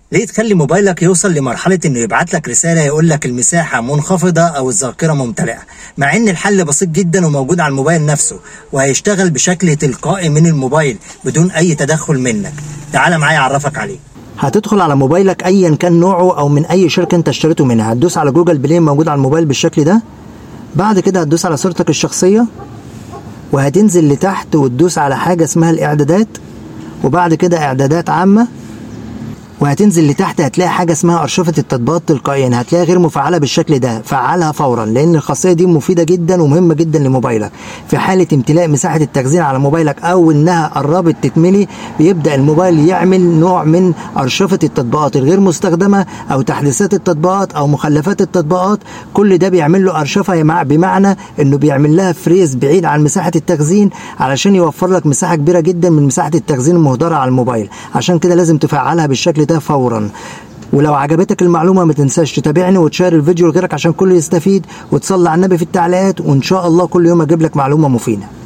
ليه تخلي موبايلك يوصل لمرحلة انه يبعت لك رسالة يقول لك المساحة منخفضة او الذاكرة ممتلئة مع ان الحل بسيط جدا وموجود على الموبايل نفسه وهيشتغل بشكل تلقائي من الموبايل بدون اي تدخل منك تعال معايا اعرفك عليه هتدخل على موبايلك ايا كان نوعه او من اي شركة انت اشتريته منها هتدوس على جوجل بلاي موجود على الموبايل بالشكل ده بعد كده هتدوس على صورتك الشخصية وهتنزل لتحت وتدوس على حاجة اسمها الاعدادات وبعد كده اعدادات عامة وهتنزل لتحت هتلاقي حاجه اسمها ارشفه التطبيقات تلقائيا هتلاقيها غير مفعله بالشكل ده فعلها فورا لان الخاصيه دي مفيده جدا ومهمه جدا لموبايلك في حاله امتلاء مساحه التخزين على موبايلك او انها قربت تتملي بيبدا الموبايل يعمل نوع من ارشفه التطبيقات الغير مستخدمه او تحديثات التطبيقات او مخلفات التطبيقات كل ده بيعمل له ارشفه بمعنى انه بيعمل لها فريز بعيد عن مساحه التخزين علشان يوفر لك مساحه كبيره جدا من مساحه التخزين المهدره على الموبايل عشان كده لازم تفعلها بالشكل ده فورا ولو عجبتك المعلومه ما تنساش تتابعني وتشير الفيديو لغيرك عشان كله يستفيد وتصلي على النبي في التعليقات وان شاء الله كل يوم اجيب لك معلومه مفيده